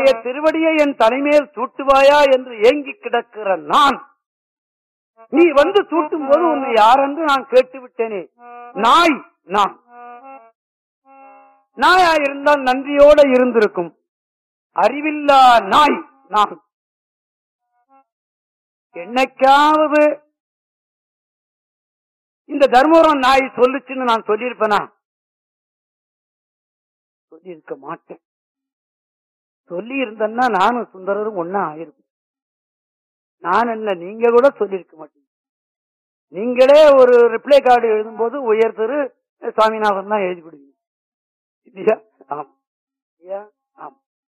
உன்னுடைய திருவடியை என் தலைமையில் சூட்டுவாயா என்று ஏங்கி கிடக்கிற நான் நீ வந்து சூட்டும் போது உன்னை யாரென்று நான் கேட்டு விட்டேனே நாய் நான் நாயா இருந்தால் நன்றியோட இருந்திருக்கும் அறிவில்லா நாய் நான் என்னைக்காவது இந்த தர்மபுரம் நாய் சொல்லுச்சுன்னு நான் சொல்லியிருப்பேனா சொல்லியிருக்க மாட்டேன் சொல்லி இருந்தேன்னா நானும் சுந்தரரும் ஒன்னா ஆயிருப்பேன் நான் என்ன நீங்க கூட சொல்லியிருக்க மாட்டீங்க நீங்களே ஒரு ரிப்ளை கார்டு எழுதும்போது உயர் திரு சாமிநாதன் தான் எழுதி கொடுங்க இல்லையா ஆமா ஐயா